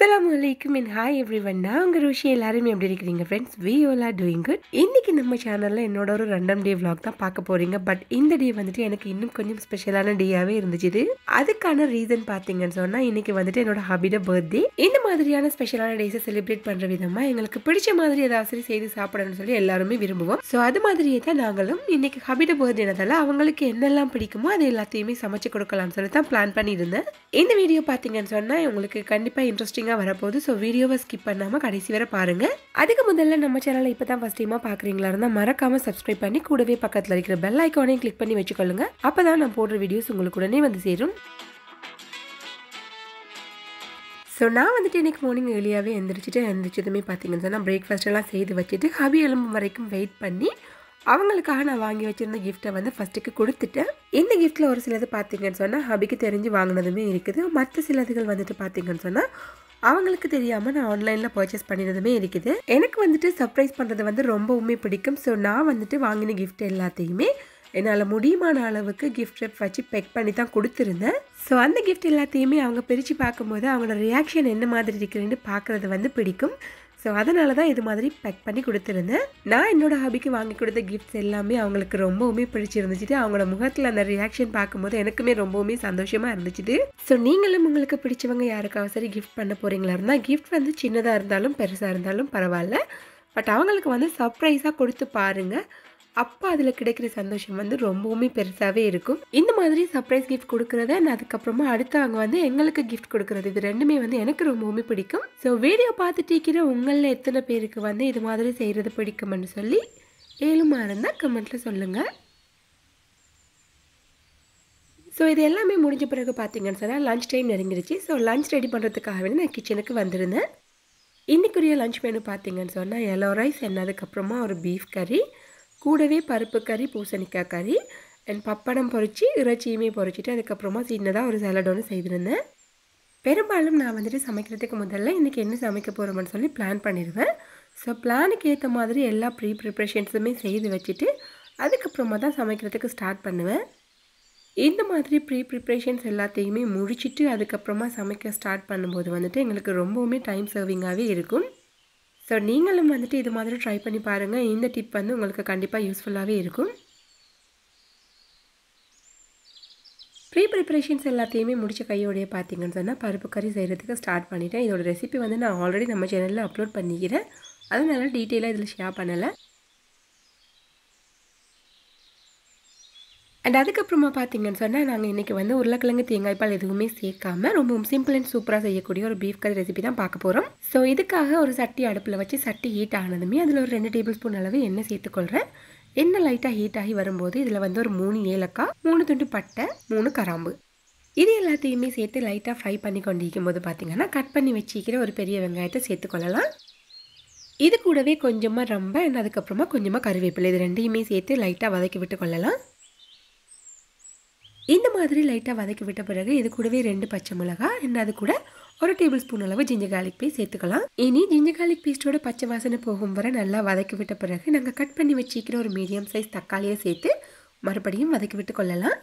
அஸ்ஸலாமு அலைக்கும் and hi every one நான் உங்கள் ருஷி எல்லாருமே எப்படி இருக்கிறீங்க friends we all are doing good இன்னைக்கு நம்ம சேனலில் என்னோட ஒரு ரெண்டாம் டே vlog தான் பார்க்க போகிறீங்க பட் இந்த டே வந்துட்டு எனக்கு இன்னும் கொஞ்சம் ஸ்பெஷலான டேயாகவே இருந்துச்சு இது. அதுக்கான ரீசன் பார்த்தீங்கன்னு சொன்னால் இன்னைக்கு வந்துட்டு என்னோட ஹபிட பர்த்டே இந்த மாதிரியான ஸ்பெஷலான டேஸை செலிப்ரேட் பண்ணுற விதமாக எங்களுக்கு பிடிச்ச மாதிரி ஏதாவது சரி செய்து சாப்பிடணும்னு சொல்லி எல்லாருமே விரும்புவோம் ஸோ அது மாதிரியே தான் நாங்களும் இன்னைக்கு ஹபிட பர்த்டேனதால அவங்களுக்கு என்னெல்லாம் பிடிக்குமோ அது எல்லாத்தையுமே சமைச்சு கொடுக்கலாம்னு சொல்லி தான் பிளான் பண்ணியிருந்தேன் இந்த வீடியோ பார்த்தீங்கன்னு சொன்னால் உங்களுக்கு கண்டிப்பாக இன்ட்ரெஸ்டிங்காக வரப்போகுது ஸோ வீடியோவை ஸ்கிப் பண்ணாமல் கடைசி வரை பாருங்கள் அதுக்கு முதல்ல நம்ம சேனலை இப்போ தான் ஃபஸ்ட் டைமாக பார்க்குறீங்களா இருந்தால் மறக்காமல் சப்ஸ்கிரைப் பண்ணி கூடவே பக்கத்தில் இருக்கிற பெல் ஐக்கானையும் கிளிக் பண்ணி வச்சுக்கொள்ளுங்க அப்போ தான் நான் போடுற வீடியோஸ் உங்களுக்கு உடனே வந்து சேரும் ஸோ நான் வந்துட்டு இன்னைக்கு மார்னிங் ஏர்லியாகவே எந்திரிச்சிட்டு எந்திரிச்சதுமே பார்த்தீங்கன்னு சொன்னால் பிரேக்ஃபாஸ்ட் எல்லாம் செய்து வச்சுட்டு ஹபி எலும்பு வரைக்கும் வெயிட் பண்ணி அவங்களுக்காக நான் வாங்கி வச்சிருந்த கிஃப்ட்டை வந்து ஃபஸ்ட்டுக்கு கொடுத்துட்டேன் இந்த கிஃப்ட்டில் ஒரு சிலது பார்த்தீங்கன்னு சொன்னால் ஹபிக்கு தெரிஞ்சு வாங்கினதுமே இருக்குது மற்ற சிலதுகள் வந்துட்டு பார்த்தீங்கன்னு சொன்னால் அவங்களுக்கு தெரியாமல் நான் ஆன்லைனில் பர்ச்சேஸ் பண்ணினதுமே இருக்குது எனக்கு வந்துட்டு சர்ப்ரைஸ் பண்ணுறது வந்து ரொம்பவுமே பிடிக்கும் ஸோ நான் வந்துட்டு வாங்கின கிஃப்ட் எல்லாத்தையுமே என்னால் முடியுமான அளவுக்கு கிஃப்ட் ரெப் வச்சு பெக் பண்ணி தான் கொடுத்துருந்தேன் ஸோ அந்த கிஃப்ட் எல்லாத்தையுமே அவங்க பிரித்து பார்க்கும்போது அவங்களோட ரியாக்ஷன் என்ன மாதிரி இருக்குன்னு பார்க்குறது வந்து பிடிக்கும் ஸோ அதனால தான் இது மாதிரி பேக் பண்ணி கொடுத்துருந்தேன் நான் என்னோட ஹபிக்கு வாங்கி கொடுத்த கிஃப்ட்ஸ் எல்லாமே அவங்களுக்கு ரொம்பவுமே பிடிச்சிருந்துச்சு அவங்களோட முகத்தில் அந்த ரியாக்ஷன் பார்க்கும்போது எனக்குமே ரொம்பவுமே சந்தோஷமாக இருந்துச்சு ஸோ நீங்களும் உங்களுக்கு பிடிச்சவங்க யாருக்காவது சரி கிஃப்ட் பண்ண போகிறீங்களா இருந்தால் கிஃப்ட் வந்து சின்னதாக இருந்தாலும் பெருசாக இருந்தாலும் பரவாயில்ல பட் அவங்களுக்கு வந்து சர்ப்ரைஸாக கொடுத்து பாருங்கள் அப்போ அதில் கிடைக்கிற சந்தோஷம் வந்து ரொம்பவுமே பெருசாகவே இருக்கும் இந்த மாதிரி சர்ப்ரைஸ் கிஃப்ட் கொடுக்குறத நான் அதுக்கப்புறமா அடுத்தவங்க வந்து எங்களுக்கு கிஃப்ட் கொடுக்குறது இது ரெண்டுமே வந்து எனக்கு ரொம்பவுமே பிடிக்கும் ஸோ வீடியோ பார்த்துட்டு இருக்கிற உங்களில் எத்தனை பேருக்கு வந்து இது மாதிரி செய்கிறது பிடிக்கும்னு சொல்லி ஏழுமா இருந்தால் கமெண்ட்டில் சொல்லுங்கள் ஸோ இது எல்லாமே முடிஞ்ச பிறகு பார்த்தீங்கன்னு சொன்னால் லஞ்ச் டைம் நெருங்கிடுச்சு ஸோ லஞ்ச் ரெடி பண்ணுறதுக்காக வேண்டி நான் கிச்சனுக்கு வந்திருந்தேன் இன்றைக்குரிய லஞ்ச் மெனு பார்த்தீங்கன்னு சொன்னால் எல்லோ ரைஸ் என்னதுக்கப்புறமா ஒரு பீஃப் கறி கூடவே பருப்பு கறி பூசணிக்காய் கறி அண்ட் பப்படம் பொரிச்சு இறைச்சியுமே பொரிச்சிட்டு அதுக்கப்புறமா சின்னதாக ஒரு சலட் ஒன்று செய்திருந்தேன் பெரும்பாலும் நான் வந்துட்டு சமைக்கிறதுக்கு முதல்ல இன்றைக்கி என்ன சமைக்க போகிறோம்னு சொல்லி பிளான் பண்ணிடுவேன் ஸோ பிளானுக்கு ஏற்ற மாதிரி எல்லா ப்ரீ ப்ரிப்ரேஷன்ஸுமே செய்து வச்சுட்டு அதுக்கப்புறமா தான் சமைக்கிறதுக்கு ஸ்டார்ட் பண்ணுவேன் இந்த மாதிரி ப்ரீ ப்ரிப்ரேஷன்ஸ் எல்லாத்தையுமே முடிச்சுட்டு அதுக்கப்புறமா சமைக்க ஸ்டார்ட் பண்ணும்போது வந்துட்டு எங்களுக்கு ரொம்பவுமே டைம் சேவிங்காகவே இருக்கும் ஸோ நீங்களும் வந்துட்டு இது மாதிரி ட்ரை பண்ணி பாருங்கள் இந்த டிப் வந்து உங்களுக்கு கண்டிப்பாக யூஸ்ஃபுல்லாகவே இருக்கும் ப்ரீ ப்ரிப்பரேஷன்ஸ் எல்லாத்தையுமே முடிச்ச கையோடைய பார்த்தீங்கன்னு சொன்னால் பருப்பு கறி செய்கிறதுக்கு ஸ்டார்ட் பண்ணிட்டேன் இதோட ரெசிபி வந்து நான் ஆல்ரெடி நம்ம சேனலில் அப்லோட் பண்ணிக்கிறேன் அதனால டீட்டெயிலாக இதில் ஷேர் பண்ணலை அண்ட் அதுக்கப்புறமா பார்த்தீங்கன்னு சொன்னால் நாங்கள் இன்றைக்கி வந்து உருளைக்கிழங்கு தேங்காய் பால் எதுவுமே சேர்க்காம ரொம்பவும் சிம்பிள் அண்ட் சூப்பராக செய்யக்கூடிய ஒரு பீஃப் கறி ரெசிபி தான் பார்க்க போகிறோம் ஸோ இதுக்காக ஒரு சட்டி அடுப்பில் வச்சு சட்டி ஹீட் ஆனதுமே அதில் ஒரு ரெண்டு டேபிள் ஸ்பூன் அளவு எண்ணெய் சேர்த்துக்கொள்கிறேன் எண்ணெய் லைட்டாக ஹீட் ஆகி வரும்போது இதில் வந்து ஒரு மூணு ஏலக்காய் மூணு துண்டு பட்டை மூணு கராம்பு இது எல்லாத்தையுமே சேர்த்து லைட்டாக ஃப்ரை பண்ணி கொண்டிருக்கும் போது பார்த்தீங்கன்னா கட் பண்ணி வச்சிக்கிற ஒரு பெரிய வெங்காயத்தை சேர்த்துக்கொள்ளலாம் இது கூடவே கொஞ்சமாக ரொம்ப அண்ட் அதுக்கப்புறமா கொஞ்சமாக கருவேப்பிலை இது ரெண்டையுமே சேர்த்து லைட்டாக வதக்கி விட்டு கொள்ளலாம் இந்த மாதிரி லைட்டாக வதக்கி விட்ட பிறகு இது கூடவே ரெண்டு பச்சை மிளகாய் அண்ட் அது கூட ஒரு டேபிள் ஸ்பூன் அளவு ஜிஞ்சர் கார்லிக் பேஸ்ட் சேர்த்துக்கலாம் இனி ஜிஞ்சர் கார்லிக் பேஸ்ட்டோட பச்சை வாசனை போகும் வரை நல்லா வதக்கி விட்ட பிறகு நாங்கள் கட் பண்ணி வச்சிக்கிற ஒரு மீடியம் சைஸ் தக்காளியை சேர்த்து மறுபடியும் வதக்கி விட்டு கொள்ளலாம்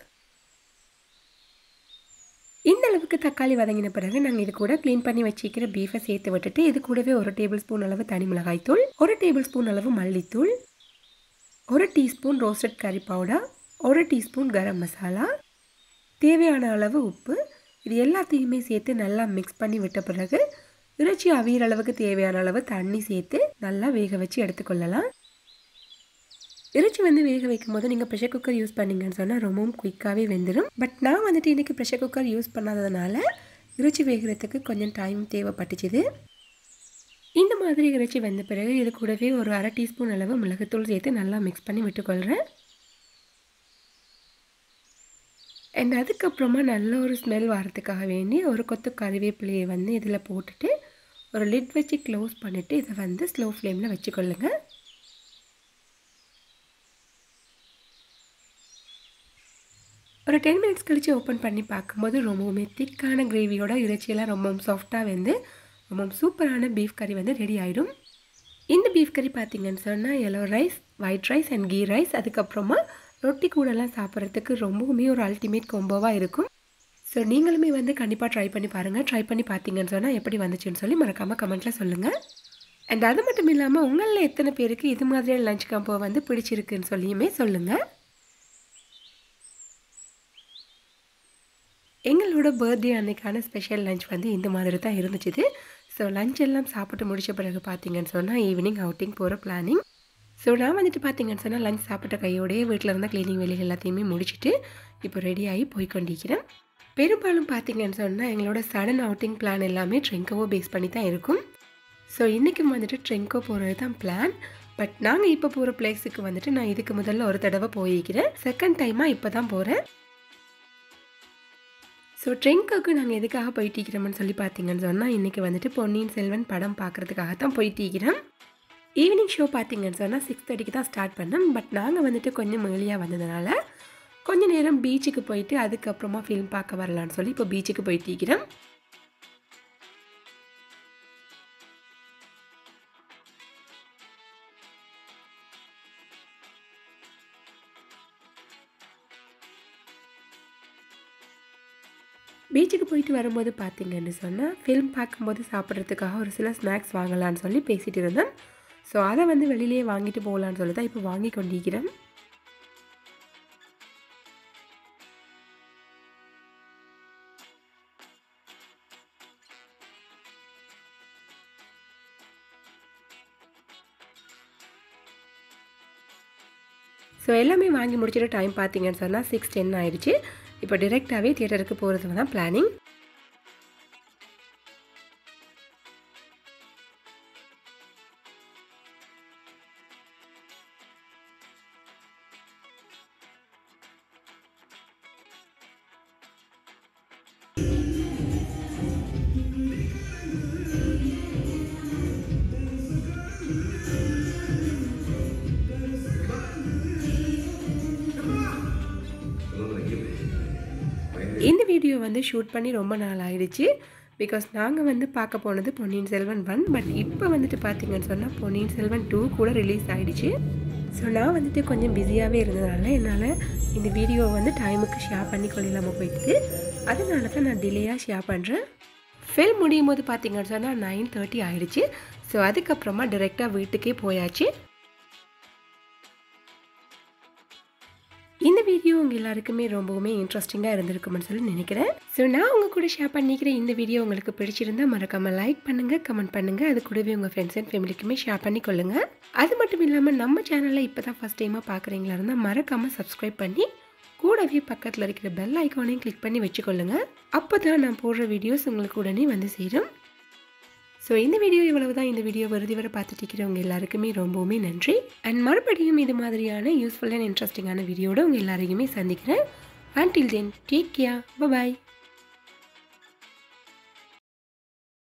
இந்த அளவுக்கு தக்காளி வதங்கின பிறகு நாங்கள் இது கூட க்ளீன் பண்ணி வச்சிக்கிற பீஃபை சேர்த்து விட்டுட்டு இது கூடவே ஒரு டேபிள் ஸ்பூன் அளவு தனி மிளகாய் தூள் ஒரு டேபிள் ஸ்பூன் அளவு மல்லித்தூள் ஒரு டீஸ்பூன் ரோஸ்டட் கறி பவுடர் ஒரு டீஸ்பூன் கரம் மசாலா தேவையான அளவு உப்பு இது எல்லாத்தையுமே சேர்த்து நல்லா மிக்ஸ் பண்ணி விட்ட பிறகு இறைச்சி அவியிற அளவுக்கு தேவையான அளவு தண்ணி சேர்த்து நல்லா வேக வச்சு எடுத்துக்கொள்ளலாம் இறைச்சி வந்து வேக வைக்கும் போது நீங்கள் ப்ரெஷர் குக்கர் யூஸ் பண்ணீங்கன்னு சொன்னால் ரொம்பவும் குயிக்காகவே வெந்துடும் பட் நான் வந்துட்டு இன்றைக்கி ப்ரெஷர் குக்கர் யூஸ் பண்ணாததுனால இறைச்சி வேகிறதுக்கு கொஞ்சம் டைம் தேவைப்பட்டுச்சுது இந்த மாதிரி இறைச்சி வெந்த பிறகு இது கூடவே ஒரு அரை டீஸ்பூன் அளவு மிளகுத்தூள் சேர்த்து நல்லா மிக்ஸ் பண்ணி விட்டுக்கொள்கிறேன் அண்ட் அதுக்கப்புறமா நல்ல ஒரு ஸ்மெல் வரதுக்காக வேண்டி ஒரு கொத்து கறிவேப்பிலையை வந்து இதில் போட்டுட்டு ஒரு லிட் வச்சு க்ளோஸ் பண்ணிவிட்டு இதை வந்து ஸ்லோ ஃப்ளேமில் வச்சுக்கொள்ளுங்க ஒரு டென் மினிட்ஸ் கழித்து ஓப்பன் பண்ணி பார்க்கும்போது ரொம்பவுமே திக்கான கிரேவியோட இறைச்சியெல்லாம் ரொம்பவும் சாஃப்டாக வந்து ரொம்பவும் சூப்பரான பீஃப் கறி வந்து ரெடி ஆகிடும் இந்த பீஃப் கறி பார்த்தீங்கன்னு சொன்னால் yellow rice white rice and ghee rice அதுக்கப்புறமா ரொட்டி கூடலாம் சாப்பிட்றதுக்கு ரொம்பவுமே ஒரு அல்டிமேட் கொம்போவாக இருக்கும் ஸோ நீங்களுமே வந்து கண்டிப்பாக ட்ரை பண்ணி பாருங்கள் ட்ரை பண்ணி பார்த்தீங்கன்னு சொன்னால் எப்படி வந்துச்சுன்னு சொல்லி மறக்காமல் கமெண்ட்டில் சொல்லுங்கள் அண்ட் அது மட்டும் இல்லாமல் உங்களில் எத்தனை பேருக்கு இது மாதிரியான லஞ்ச் காம்போ வந்து பிடிச்சிருக்குன்னு சொல்லியுமே சொல்லுங்கள் எங்களோட பர்த்டே அன்னைக்கான ஸ்பெஷல் லஞ்ச் வந்து இந்த மாதிரி தான் இருந்துச்சு ஸோ லஞ்ச் எல்லாம் சாப்பிட்டு முடிச்ச பிறகு பார்த்தீங்கன்னு சொன்னால் ஈவினிங் அவுட்டிங் போகிற பிளானிங் ஸோ நான் வந்துட்டு பார்த்தீங்கன்னு சொன்னால் லஞ்ச் சாப்பிட்ட கையோடய வீட்டில் இருந்த க்ளீனிங் வேலைகள் எல்லாத்தையுமே முடிச்சுட்டு இப்போ ரெடியாகி போய் கொண்டிருக்கிறேன் பெரும்பாலும் பார்த்தீங்கன்னு சொன்னால் எங்களோட சடன் அவுட்டிங் பிளான் எல்லாமே ட்ரெங்கோவோ பேஸ் பண்ணி தான் இருக்கும் ஸோ இன்றைக்கும் வந்துட்டு ட்ரெங்கோ போகிறது தான் பிளான் பட் நாங்கள் இப்போ போகிற பிளேஸுக்கு வந்துட்டு நான் இதுக்கு முதல்ல ஒரு தடவை போயிருக்கிறேன் செகண்ட் டைமாக இப்போ தான் போகிறேன் ஸோ ட்ரெங்காக்கு நாங்கள் எதுக்காக போயிட்டிருக்கிறோம்னு சொல்லி பார்த்தீங்கன்னு சொன்னால் இன்றைக்கி வந்துட்டு பொன்னியின் செல்வன் படம் பார்க்குறதுக்காக தான் போயிட்டிருக்கிறோம் ஈவினிங் ஷோ பார்த்தீங்கன்னு சொன்னால் சிக்ஸ் தேர்ட்டிக்கு தான் ஸ்டார்ட் பண்ணோம் பட் நாங்கள் வந்துட்டு கொஞ்சம் ஏர்லியாக வந்ததுனால கொஞ்ச நேரம் பீச்சுக்கு போயிட்டு அதுக்கப்புறமா ஃபிலிம் பார்க்க வரலான்னு சொல்லி இப்போ பீச்சுக்கு போயிட்டிருக்கிறோம் பீச்சுக்கு போயிட்டு வரும்போது பார்த்தீங்கன்னு சொன்னால் ஃபிலிம் பார்க்கும்போது சாப்பிட்றதுக்காக ஒரு சில ஸ்நாக்ஸ் வாங்கலான்னு சொல்லி பேசிகிட்டு இருந்தேன் ஸோ அதை வந்து வெளியிலேயே வாங்கிட்டு போகலான்னு சொல்லி தான் இப்போ வாங்கி கொண்டிருக்கிறேன் ஸோ எல்லாமே வாங்கி முடிச்சிட்டு டைம் பார்த்தீங்கன்னு சொன்னால் சிக்ஸ் டென் ஆயிடுச்சு இப்போ டிரெக்டாகவே தியேட்டருக்கு போகிறது தான் பிளானிங் இந்த வீடியோ வந்து ஷூட் பண்ணி ரொம்ப நாள் ஆயிடுச்சு பிகாஸ் நாங்கள் வந்து பார்க்க போனது பொன்னியின் செல்வன் ஒன் பட் இப்போ வந்துட்டு பார்த்தீங்கன்னு சொன்னால் பொன்னியின் செல்வன் டூ கூட ரிலீஸ் ஆகிடுச்சு ஸோ நான் வந்துட்டு கொஞ்சம் பிஸியாகவே இருந்ததுனால என்னால் இந்த வீடியோவை வந்து டைமுக்கு ஷேர் பண்ணி கொள்ளாமல் போயிட்டு அதனால தான் நான் டிலேயாக ஷேர் பண்ணுறேன் ஃபில்ம் முடியும் போது பார்த்தீங்கன்னு சொன்னால் நைன் தேர்ட்டி ஆயிடுச்சு ஸோ அதுக்கப்புறமா டிரெக்டாக வீட்டுக்கே போயாச்சு இந்த வீடியோ உங்கள் எல்லாருக்குமே ரொம்பவுமே இன்ட்ரெஸ்டிங்காக இருந்திருக்கும்னு சொல்லி நினைக்கிறேன் ஸோ நான் உங்கள் கூட ஷேர் பண்ணிக்கிற இந்த வீடியோ உங்களுக்கு பிடிச்சிருந்தா மறக்காமல் லைக் பண்ணுங்கள் கமெண்ட் பண்ணுங்கள் அது கூடவே உங்கள் ஃப்ரெண்ட்ஸ் அண்ட் ஃபேமிலிக்குமே ஷேர் பண்ணி கொள்ளுங்கள் அது மட்டும் இல்லாமல் நம்ம சேனலில் இப்போ தான் ஃபஸ்ட் டைமாக பார்க்குறீங்களா இருந்தால் மறக்காமல் சப்ஸ்கிரைப் பண்ணி கூடவே பக்கத்தில் இருக்கிற பெல் ஐக்கானையும் கிளிக் பண்ணி வச்சுக்கொள்ளுங்க அப்போ தான் நான் போடுற வீடியோஸ் உங்களுக்கு உடனே வந்து சேரும் ஸோ இந்த வீடியோ இவ்வளவு தான் இந்த வீடியோ வருதி வரை பார்த்துட்டு இருக்கிறவங்க எல்லாருக்குமே ரொம்பவுமே நன்றி அண்ட் மறுபடியும் இது மாதிரியான யூஸ்ஃபுல் அண்ட் இன்ட்ரெஸ்டிங்கான வீடியோட உங்கள் எல்லாரையுமே சந்திக்கிறேன் அண்டில் தென் டேக் கேர் பாய்